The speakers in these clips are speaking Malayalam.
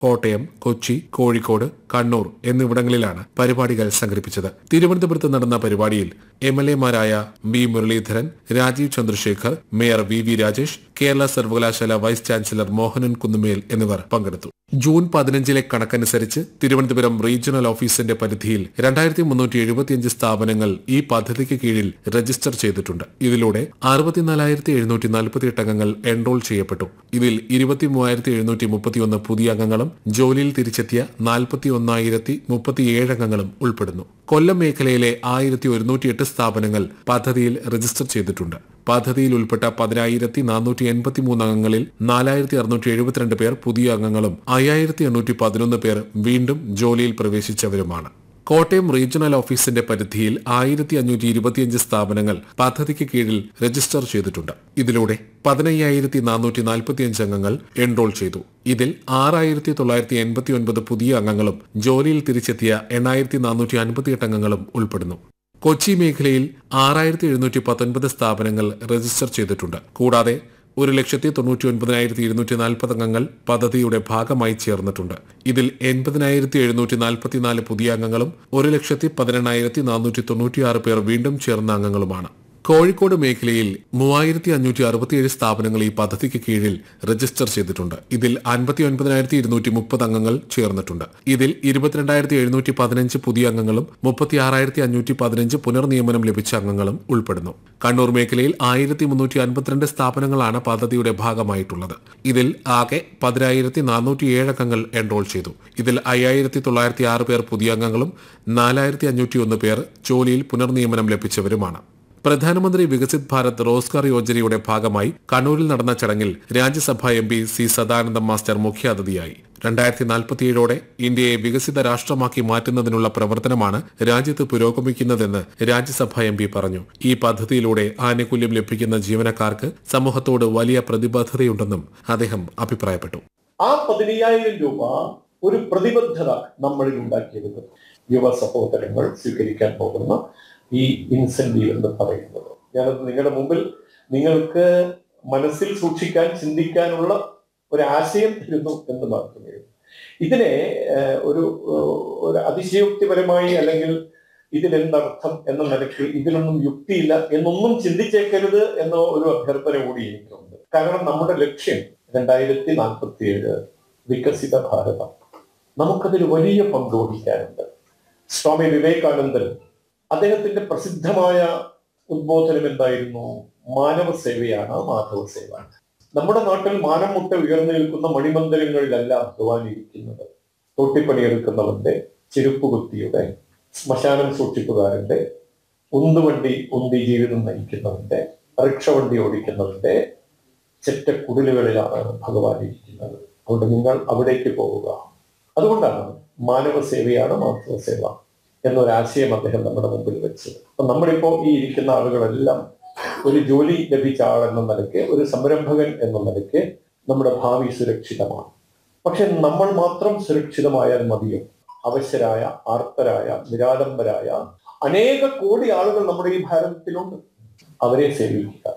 കോട്ടയം കൊച്ചി കോഴിക്കോട് കണ്ണൂർ എന്നിവിടങ്ങളിലാണ് പരിപാടികൾ സംഘടിപ്പിച്ചത് തിരുവനന്തപുരത്ത് നടന്ന പരിപാടിയിൽ എം എൽ എമാരായ B Muraleedharan Rajeev Chandrasekhar mayor V V Rajesh Kerala സർവകലാശാല വൈസ് ചാൻസലർ മോഹനൻ കുന്നുമേൽ എന്നിവർ പങ്കെടുത്തു ജൂൺ പതിനഞ്ചിലെ കണക്കനുസരിച്ച് തിരുവനന്തപുരം റീജിയണൽ ഓഫീസിന്റെ പരിധിയിൽ രണ്ടായിരത്തി മുന്നൂറ്റി എഴുപത്തിയഞ്ച് സ്ഥാപനങ്ങൾ ഈ പദ്ധതിക്ക് കീഴിൽ രജിസ്റ്റർ ചെയ്തിട്ടുണ്ട് ഇതിലൂടെ അറുപത്തിനാലായിരത്തി എഴുന്നൂറ്റി നാൽപ്പത്തിയെട്ട് അംഗങ്ങൾ എൻറോൾ ചെയ്യപ്പെട്ടു ഇതിൽ ഇരുപത്തി മൂവായിരത്തി എഴുന്നൂറ്റി മുപ്പത്തിയൊന്ന് പുതിയ അംഗങ്ങളും ജോലിയിൽ തിരിച്ചെത്തിയ നാൽപ്പത്തി ഒന്നായിരത്തി മുപ്പത്തിയേഴ് അംഗങ്ങളും ഉൾപ്പെടുന്നു കൊല്ലം മേഖലയിലെ ആയിരത്തി ഒരുന്നൂറ്റിയെട്ട് സ്ഥാപനങ്ങൾ പദ്ധതിയിൽ രജിസ്റ്റർ ചെയ്തിട്ടുണ്ട് പദ്ധതിയിൽ ഉൾപ്പെട്ട പതിനായിരത്തി നാനൂറ്റി എൺപത്തി മൂന്ന് അംഗങ്ങളിൽ നാലായിരത്തി അറുന്നൂറ്റി എഴുപത്തിരണ്ട് പേർ പുതിയ അംഗങ്ങളും അയ്യായിരത്തി എണ്ണൂറ്റി പതിനൊന്ന് പേർ വീണ്ടും ജോലിയിൽ പ്രവേശിച്ചവരുമാണ് കോട്ടയം റീജിയണൽ ഓഫീസിന്റെ പരിധിയിൽ ആയിരത്തി അഞ്ഞൂറ്റി ഇരുപത്തിയഞ്ച് സ്ഥാപനങ്ങൾ പദ്ധതിക്ക് കീഴിൽ രജിസ്റ്റർ ചെയ്തിട്ടുണ്ട് ഇതിലൂടെ പതിനയ്യായിരത്തി നാനൂറ്റി നാൽപ്പത്തിയഞ്ച് അംഗങ്ങൾ എൻറോൾ ചെയ്തു ഇതിൽ ആറായിരത്തി തൊള്ളായിരത്തി എൺപത്തി ഒൻപത് പുതിയ അംഗങ്ങളും ജോലിയിൽ തിരിച്ചെത്തിയ എണ്ണായിരത്തി നാനൂറ്റി അൻപത്തിയെട്ട് അംഗങ്ങളും ഉൾപ്പെടുന്നു കൊച്ചി മേഖലയിൽ ആറായിരത്തി എഴുന്നൂറ്റി പത്തൊൻപത് സ്ഥാപനങ്ങൾ രജിസ്റ്റർ ചെയ്തിട്ടുണ്ട് കൂടാതെ ഒരു ലക്ഷത്തി തൊണ്ണൂറ്റി ഒൻപതിനായിരത്തി ഇരുന്നൂറ്റി നാൽപ്പത് അംഗങ്ങൾ പദ്ധതിയുടെ ഭാഗമായി ചേർന്നിട്ടുണ്ട് ഇതിൽ എൺപതിനായിരത്തി എഴുന്നൂറ്റി നാൽപ്പത്തിനാല് പുതിയ അംഗങ്ങളും ഒരു ലക്ഷത്തി പതിനെണ്ണായിരത്തി നാനൂറ്റി തൊണ്ണൂറ്റിയാറ് പേർ വീണ്ടും ചേർന്ന അംഗങ്ങളുമാണ് കോഴിക്കോട് മേഖലയിൽ മൂവായിരത്തി അഞ്ഞൂറ്റി അറുപത്തിയേഴ് സ്ഥാപനങ്ങൾ ഈ പദ്ധതിക്ക് കീഴിൽ രജിസ്റ്റർ ചെയ്തിട്ടുണ്ട് ഇതിൽ അൻപത്തി ഒൻപതിനായിരത്തി ഇരുന്നൂറ്റി മുപ്പത് അംഗങ്ങൾ ചേർന്നിട്ടുണ്ട് ഇതിൽ ഇരുപത്തിരണ്ടായിരത്തി എഴുന്നൂറ്റി പതിനഞ്ച് പുതിയ അംഗങ്ങളും മുപ്പത്തി ആറായിരത്തി അഞ്ഞൂറ്റി പതിനഞ്ച് പുനർനിയമനം ലഭിച്ച അംഗങ്ങളും ഉൾപ്പെടുന്നു കണ്ണൂർ മേഖലയിൽ ആയിരത്തി മുന്നൂറ്റി അൻപത്തിരണ്ട് സ്ഥാപനങ്ങളാണ് പദ്ധതിയുടെ ഭാഗമായിട്ടുള്ളത് ഇതിൽ ആകെ പതിനായിരത്തി നാനൂറ്റി ഏഴ് അംഗങ്ങൾ എൻറോൾ ചെയ്തു ഇതിൽ അയ്യായിരത്തി തൊള്ളായിരത്തി ആറ് പേർ പുതിയ അംഗങ്ങളും നാലായിരത്തി അഞ്ഞൂറ്റി ഒന്ന് പേർ ജോലിയിൽ പുനർനിയമനം ലഭിച്ചവരുമാണ് പ്രധാനമന്ത്രി വികസിത് ഭാരത് റോസ്ഗാർ യോജനയുടെ ഭാഗമായി കണ്ണൂരിൽ നടന്ന ചടങ്ങിൽ Rajya Sabha M P C Sadanandan master മുഖ്യാതിഥിയായി രണ്ടായിരത്തി നാൽപ്പത്തിയേഴോടെ ഇന്ത്യയെ വികസിത രാഷ്ട്രമാക്കി മാറ്റുന്നതിനുള്ള പ്രവർത്തനമാണ് രാജ്യത്ത് പുരോഗമിക്കുന്നതെന്ന് രാജ്യസഭാ എം പി പറഞ്ഞു ഈ പദ്ധതിയിലൂടെ ആനുകൂല്യം ലഭിക്കുന്ന ജീവനക്കാർക്ക് സമൂഹത്തോട് വലിയ പ്രതിബദ്ധതയുണ്ടെന്നും അദ്ദേഹം അഭിപ്രായപ്പെട്ടു ആ പതിനയ്യായിരം രൂപ ഒരു പ്രതിബദ്ധത നമ്മളിൽ ഉണ്ടാക്കിയെടുക്കുന്നു യുവ സഹോദരങ്ങൾ സ്വീകരിക്കാൻ പോകുന്ന ഈ ഇൻസെന്റീവ് എന്ന് പറയുന്നത് ഞാനത് നിങ്ങളുടെ മുമ്പിൽ നിങ്ങൾക്ക് മനസ്സിൽ സൂക്ഷിക്കാൻ ചിന്തിക്കാനുള്ള ഒരു ആശയം തരുന്നു എന്ന് മാത്രമേ ഉള്ളൂ ഇതിനെ ഏഹ്, ഒരു ഏഹ്, ഒരു അതിശയോക്തിപരമായി അല്ലെങ്കിൽ ഇതിലെന്തർത്ഥം എന്ന നിലയ്ക്ക് ഇതിലൊന്നും യുക്തിയില്ല എന്നൊന്നും ചിന്തിച്ചേക്കരുത് എന്ന ഒരു അഭ്യർത്ഥന കൂടി എനിക്കുണ്ട് കാരണം നമ്മുടെ ലക്ഷ്യം രണ്ടായിരത്തി നാൽപ്പത്തി ഏഴ് വികസിത ഭാരതം നമുക്കതിൽ വലിയ പങ്ക് വഹിക്കാനുണ്ട് സ്വാമി വിവേകാനന്ദൻ അദ്ദേഹത്തിന്റെ പ്രസിദ്ധമായ ഉദ്ബോധനം എന്തായിരുന്നു മാനവ സേവയാണ് മാധവ സേവ നമ്മുടെ നാട്ടിൽ മാനം മുട്ട ഉയർന്നു നിൽക്കുന്ന മണിമന്ദിരങ്ങളിലല്ല അധ്വാനിയിരിക്കുന്നത് തൊട്ടിപ്പണിയെടുക്കുന്നവന്റെ ചെരുപ്പ് കുത്തിയുടെ ശ്മശാനം സൂക്ഷിപ്പുകാരന്റെ ഉന്തുവണ്ടി ഉന്തി ജീവിതം നയിക്കുന്നവന്റെ റിക്ഷ വണ്ടി ഓടിക്കുന്നവന്റെ ചെറ്റ കുടിലുകളിലാണ് ഭഗവാൻ ഇരിക്കുന്നത് അതുകൊണ്ട് നിങ്ങൾ അവിടേക്ക് പോവുക അതുകൊണ്ടാണ് മാനവ സേവയാണ് മാധവ സേവ എന്നൊരാശയം അദ്ദേഹം നമ്മുടെ മുമ്പിൽ വെച്ചത് അപ്പൊ നമ്മളിപ്പോ ഈ ഇരിക്കുന്ന ആളുകളെല്ലാം ഒരു ജോലി ലഭിച്ച ആളെന്ന നിലയ്ക്ക് ഒരു സംരംഭകൻ എന്ന നിലയ്ക്ക് നമ്മുടെ ഭാവി സുരക്ഷിതമാണ് പക്ഷെ നമ്മൾ മാത്രം സുരക്ഷിതമായാൽ മതിയോ അവശരായ ആർത്തരായ നിരാലംബരായ അനേക കോടി ആളുകൾ നമ്മുടെ ഈ ഭാരതത്തിലുണ്ട് അവരെ സേവിക്കുക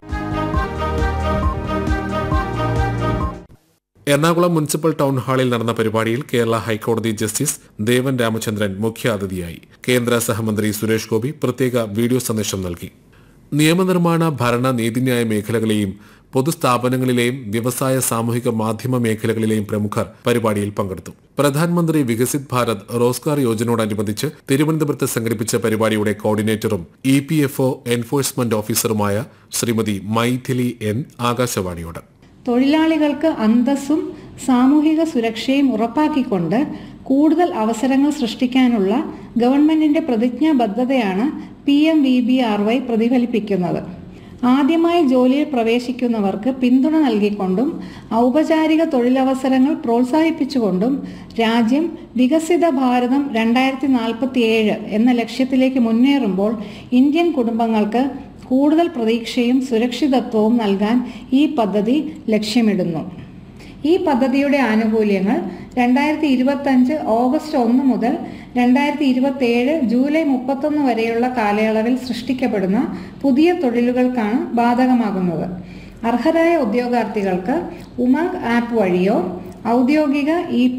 എറണാകുളം മുനിസിപ്പൽ ടൗൺ ഹാളിൽ നടന്ന പരിപാടിയിൽ കേരള ഹൈക്കോടതി ജസ്റ്റിസ് ദേവൻ രാമചന്ദ്രൻ മുഖ്യാതിഥിയായി കേന്ദ്ര സഹമന്ത്രി സുരേഷ് ഗോപി പ്രത്യേക വീഡിയോ സന്ദേശം നൽകി നിയമനിർമ്മാണ ഭരണ നീതിന്യായ മേഖലകളെയും പൊതുസ്ഥാപനങ്ങളിലെയും വ്യവസായ സാമൂഹിക മാധ്യമ മേഖലകളിലെയും പ്രമുഖർ പരിപാടിയിൽ പങ്കെടുത്തു പ്രധാനമന്ത്രി വികസിത് ഭാരത് റോസ്ഗാർ യോജനയോടനുബന്ധിച്ച് തിരുവനന്തപുരത്ത് സംഘടിപ്പിച്ച പരിപാടിയുടെ കോർഡിനേറ്ററും E P F O enforcement ഓഫീസറുമായ ശ്രീമതി മൈഥിലി എൻ ആകാശവാണിയോട് തൊഴിലാളികൾക്ക് അന്തസ്സും സാമൂഹിക സുരക്ഷയും ഉറപ്പാക്കിക്കൊണ്ട് കൂടുതൽ അവസരങ്ങൾ സൃഷ്ടിക്കാനുള്ള ഗവൺമെന്റിന്റെ പ്രതിജ്ഞാബദ്ധതയാണ് P M V B R Y പ്രതിഫലിപ്പിക്കുന്നത് ആദ്യമായി ജോലിയിൽ പ്രവേശിക്കുന്നവർക്ക് പിന്തുണ നൽകിക്കൊണ്ടും ഔപചാരിക തൊഴിലവസരങ്ങൾ പ്രോത്സാഹിപ്പിച്ചുകൊണ്ടും രാജ്യം വികസിത ഭാരതം രണ്ടായിരത്തി നാൽപ്പത്തിയേഴ് എന്ന ലക്ഷ്യത്തിലേക്ക് മുന്നേറുമ്പോൾ ഇന്ത്യൻ കുടുംബങ്ങൾക്ക് കൂടുതൽ പ്രതീക്ഷയും സുരക്ഷിതത്വവും നൽകാൻ ഈ പദ്ധതി ലക്ഷ്യമിടുന്നു ഈ പദ്ധതിയുടെ ആനുകൂല്യങ്ങൾ രണ്ടായിരത്തി ഇരുപത്തഞ്ച് ഓഗസ്റ്റ് ഒന്ന് മുതൽ രണ്ടായിരത്തി ഇരുപത്തേഴ് ജൂലൈ മുപ്പത്തൊന്ന് വരെയുള്ള കാലയളവിൽ സൃഷ്ടിക്കപ്പെടുന്ന പുതിയ തൊഴിലുകൾക്കാണ് ബാധകമാകുന്നത് അർഹരായ ഉദ്യോഗാർത്ഥികൾക്ക് ഉമംഗ് ആപ്പ് വഴിയോ ഔദ്യോഗിക ഇ